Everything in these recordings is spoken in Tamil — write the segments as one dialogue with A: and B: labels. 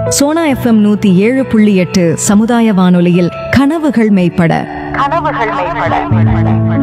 A: சோனா எஃப்எம் நூத்தி ஏழு புள்ளி எட்டு சமுதாய வானொலியில் கனவுகள் மெய்ப்பட
B: கனவுகள் மேம்பட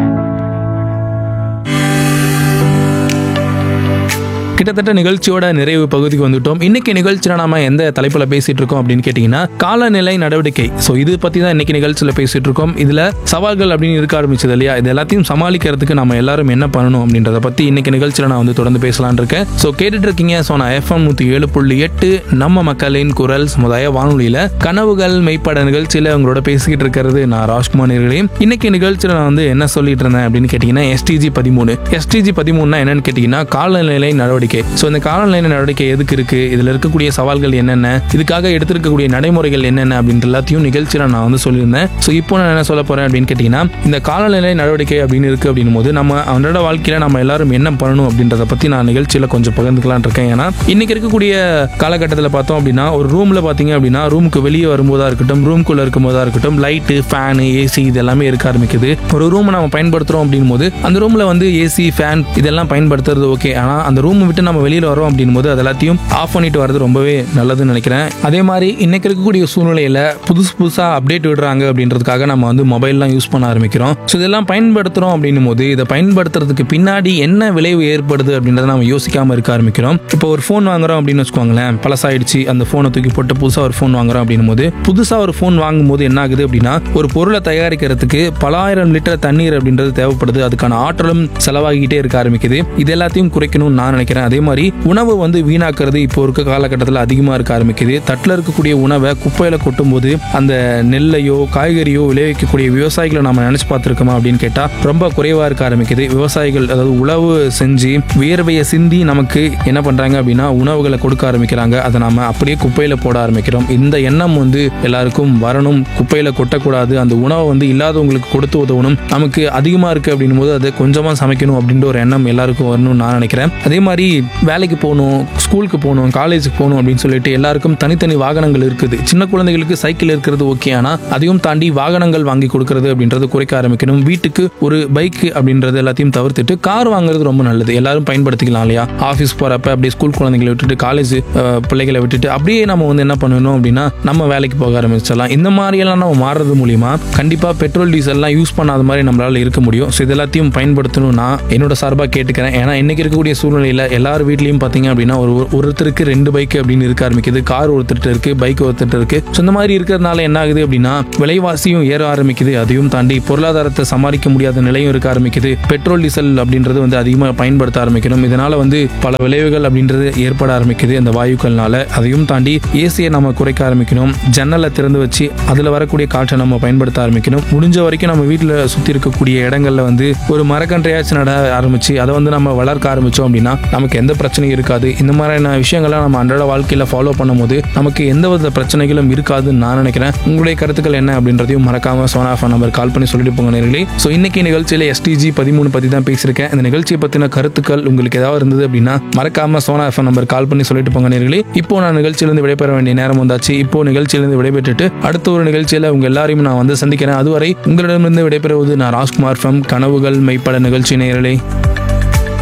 C: கிட்டத்தட்ட நிகழ்ச்சியோட நிறைவு பகுதிக்கு வந்துட்டோம் இன்னைக்கு நிகழ்ச்சியில் நாம எந்த தலைப்புல பேசிட்டு இருக்கோம் அப்படின்னு கேட்டீங்கன்னா காலநிலை நடவடிக்கை ஸோ இது பத்தி தான் இன்னைக்கு நிகழ்ச்சியில் பேசிட்டு இருக்கோம் இதுல சவால்கள் அப்படின்னு இருக்க ஆரம்பிச்சது இல்லையா இது எல்லாத்தையும் சமாளிக்கிறதுக்கு நம்ம எல்லாரும் என்ன பண்ணணும் அப்படின்றத பத்தி இன்னைக்கு நிகழ்ச்சியில் நான் வந்து தொடர்ந்து பேசலாம்னு இருக்கேன் ஸோ கேட்டுட்டு இருக்கீங்க ஸோ நான் எஃப்எம் நூத்தி ஏழு புள்ளி எட்டு நம்ம மக்களின் குரல் சமுதாய வானொலியில கனவுகள் மெய்ப்பட நிகழ்ச்சியில உங்களோட பேசிக்கிட்டு இருக்கிறது நான் ராஜ்குமார் நேர்களே இன்னைக்கு நிகழ்ச்சியில் நான் வந்து என்ன சொல்லிட்டு இருந்தேன் அப்படின்னு கேட்டீங்கன்னா எஸ்டிஜி பதிமூணு எஸ்டிஜி பதிமூணுனா என்னன்னு கேட்டீங்கன்னா காலநிலை நடவடிக்கை ஸோ இந்த காலநிலை நடவடிக்கை எதுக்கு இருக்கு இதுல இருக்கக்கூடிய சவால்கள் என்னென்ன இதுக்காக எடுத்திருக்கக்கூடிய நடைமுறைகள் என்னென்ன அப்படின்ற எல்லாத்தையும் நிகழ்ச்சியில் நான் வந்து சொல்லியிருந்தேன் ஸோ இப்போ நான் என்ன சொல்ல போறேன் அப்படின்னு கேட்டீங்கன்னா இந்த காலநிலை நடவடிக்கை அப்படின்னு இருக்கு அப்படின்னும் போது நம்ம அன்றாட வாழ்க்கையில நம்ம எல்லாரும் என்ன பண்ணணும் அப்படின்றத பத்தி நான் நிகழ்ச்சியில கொஞ்சம் பகிர்ந்துக்கலாம்னு இருக்கேன் ஏன்னா இன்னைக்கு இருக்கக்கூடிய காலகட்டத்தில் பார்த்தோம் அப்படின்னா ஒரு ரூம்ல பாத்தீங்க அப்படின்னா ரூமுக்கு வெளியே வரும்போதா இருக்கட்டும் ரூம்குள்ள இருக்கும்போதா இருக்கட்டும் லைட்டு ஃபேனு ஏசி இது எல்லாமே இருக்க ஆரம்பிக்குது ஒரு ரூமை நம்ம பயன்படுத்துறோம் அப்படின் போது அந்த ரூம்ல வந்து ஏசி ஃபேன் இதெல்லாம் பயன்படுத்துறது ஓகே ஆனா அந்த ரூம் விட்டு நம்ம வெளியில வரோம் அப்படின் போது அது எல்லாத்தையும் ஆஃப் பண்ணிட்டு வர்றது ரொம்பவே நல்லதுன்னு நினைக்கிறேன் அதே மாதிரி இன்னைக்கு இருக்கக்கூடிய சூழ்நிலையில புதுசு புதுசா அப்டேட் விடுறாங்க அப்படின்றதுக்காக நம்ம வந்து மொபைல்லாம் யூஸ் பண்ண ஆரம்பிக்கிறோம் ஸோ இதெல்லாம் பயன்படுத்துறோம் அப்படின்னும் போது இதை பயன்படுத்துறதுக்கு பின்னாடி என்ன விளைவு ஏற்படுது அப்படின்றத நம்ம யோசிக்காம இருக்க ஆரம்பிக்கிறோம் இப்போ ஒரு ஃபோன் வாங்குறோம் அப்படின்னு வச்சுக்கோங்களேன் பழசாயிடுச்சு அந்த ஃபோனை தூக்கி போட்டு புதுசா ஒரு ஃபோன் வாங்குறோம் அப்படின்னும் போது புதுசா ஒரு ஃபோன் வாங்கும் போது என்ன ஆகுது அப்படின்னா ஒரு பொருளை தயாரிக்கிறதுக்கு பலாயிரம் லிட்டர் தண்ணீர் அப்படின்றது தேவைப்படுது அதுக்கான ஆற்றலும் செலவாகிட்டே இருக்க ஆரம்பிக்குது இது எல்லாத்தையும் குறைக்கணும்னு நான் நினைக்கிறேன் அதே மாதிரி உணவு வந்து வீணாக்குறது இப்போ இருக்க காலகட்டத்தில் அதிகமாக இருக்க ஆரம்பிக்குது தட்டில் இருக்கக்கூடிய உணவை குப்பையில கொட்டும் போது அந்த நெல்லையோ காய்கறியோ விளைவிக்கக்கூடிய விவசாயிகளை நம்ம நினைச்சு பார்த்துருக்கோமா அப்படின்னு கேட்டால் ரொம்ப குறைவாக இருக்க ஆரம்பிக்குது விவசாயிகள் அதாவது உழவு செஞ்சு வியர்வையை சிந்தி நமக்கு என்ன பண்றாங்க அப்படின்னா உணவுகளை கொடுக்க ஆரம்பிக்கிறாங்க அதை நாம அப்படியே குப்பையில போட ஆரம்பிக்கிறோம் இந்த எண்ணம் வந்து எல்லாருக்கும் வரணும் குப்பையில கொட்டக்கூடாது அந்த உணவை வந்து இல்லாதவங்களுக்கு கொடுத்து உதவணும் நமக்கு அதிகமா இருக்கு அப்படின்னும் போது அதை கொஞ்சமா சமைக்கணும் அப்படின்ற ஒரு எண்ணம் எல்லாருக்கும் வரணும்னு நான் நினைக்கிறேன் அதே மாதிரி வேலைக்கு போகணும் ஸ்கூலுக்கு போகணும் காலேஜுக்கு போகணும் அப்படின்னு சொல்லிட்டு எல்லாருக்கும் தனித்தனி வாகனங்கள் இருக்குது சின்ன குழந்தைகளுக்கு சைக்கிள் இருக்கிறது ஓகே ஆனா அதையும் தாண்டி வாகனங்கள் வாங்கி கொடுக்கறது அப்படின்றது குறைக்க ஆரம்பிக்கணும் வீட்டுக்கு ஒரு பைக் அப்படின்றது எல்லாத்தையும் தவிர்த்துட்டு கார் வாங்குறது ரொம்ப நல்லது எல்லாரும் பயன்படுத்திக்கலாம் இல்லையா ஆஃபீஸ் போறப்ப அப்படியே ஸ்கூல் குழந்தைகளை விட்டுட்டு காலேஜ் பிள்ளைகளை விட்டுட்டு அப்படியே நம்ம வந்து என்ன பண்ணணும் அப்படின்னா நம்ம வேலைக்கு போக ஆரம்பிச்சிடலாம் இந்த மாதிரி எல்லாம் நம்ம மாறுறது மூலியமா கண்டிப்பா பெட்ரோல் டீசல்லாம் யூஸ் பண்ணாத மாதிரி நம்மளால இருக்க முடியும் ஸோ இது எல்லாத்தையும் பயன்படுத்தணும் நான் என்னோட சார்பாக கேட்டுக்கிறேன் ஏன்னா இன்னைக்கு இருக்கக்கூடிய சூழ்நிலையில எல்லார் வீட்லயும் பாத்தீங்க அப்படின்னா ஒரு ஒருத்தருக்கு ரெண்டு பைக் அப்படின்னு இருக்க ஆரம்பிக்குது கார் ஒருத்தர்கிட்ட இருக்கு பைக் ஒருத்தர்கிட்ட இருக்கு ஸோ இந்த மாதிரி இருக்கிறதுனால என்ன ஆகுது அப்படின்னா விலைவாசியும் ஏற ஆரம்பிக்குது அதையும் தாண்டி பொருளாதாரத்தை சமாளிக்க முடியாத நிலையும் இருக்க ஆரம்பிக்குது பெட்ரோல் டீசல் அப்படின்றது வந்து அதிகமாக பயன்படுத்த ஆரம்பிக்கணும் இதனால வந்து பல விளைவுகள் அப்படின்றது ஏற்பட ஆரம்பிக்குது அந்த வாயுக்கள்னால அதையும் தாண்டி ஏசியை நம்ம குறைக்க ஆரம்பிக்கணும் ஜன்னலை திறந்து வச்சு அதில் வரக்கூடிய காற்றை நம்ம பயன்படுத்த ஆரம்பிக்கணும் முடிஞ்ச வரைக்கும் நம்ம வீட்டில் சுற்றி இருக்கக்கூடிய இடங்கள்ல வந்து ஒரு மரக்கன்றையாச்சும் நட ஆரம்பிச்சு அதை வந்து நம்ம வளர்க்க ஆரம்பிச்சோம் அப்படின்னா நமக்கு எந்த பிரச்சனையும் இருக்காது இந்த மாதிரியான விஷயங்கள்லாம் நம்ம அன்றாட வாழ்க்கையில் ஃபாலோ பண்ணும்போது நமக்கு எந்த வித பிரச்சனைகளும் இருக்காதுன்னு நான் நினைக்கிறேன் உங்களுடைய கருத்துக்கள் என்ன அப்படின்றதையும் மறக்காம சோனா ஃபோன் நம்பர் கால் பண்ணி சொல்லிட்டு போங்க நேர்களே ஸோ இன்னைக்கு நிகழ்ச்சியில் எஸ்டிஜி பதிமூணு பற்றி தான் பேசியிருக்கேன் இந்த நிகழ்ச்சியை பற்றின கருத்துக்கள் உங்களுக்கு ஏதாவது இருந்தது அப்படின்னா மறக்காம சோனா எஃப்எம் நம்பர் கால் பண்ணி சொல்லிட்டு போங்க நேர்களே இப்போ நான் நிகழ்ச்சியிலிருந்து விடைபெற வேண்டிய நேரம் வந்தாச்சு இப்போ நிகழ்ச்சியிலிருந்து விடைபெற்றுட்டு அடுத்த ஒரு நிகழ்ச்சியில் உங்க எல்லாரையும் நான் வந்து சந்திக்கிறேன் அதுவரை உங்களிடமிருந்து விடைபெறுவது நான் ராஜ்குமார் ஃபம் கனவுகள் மெய்ப்பட நிகழ்ச்சி நேரலே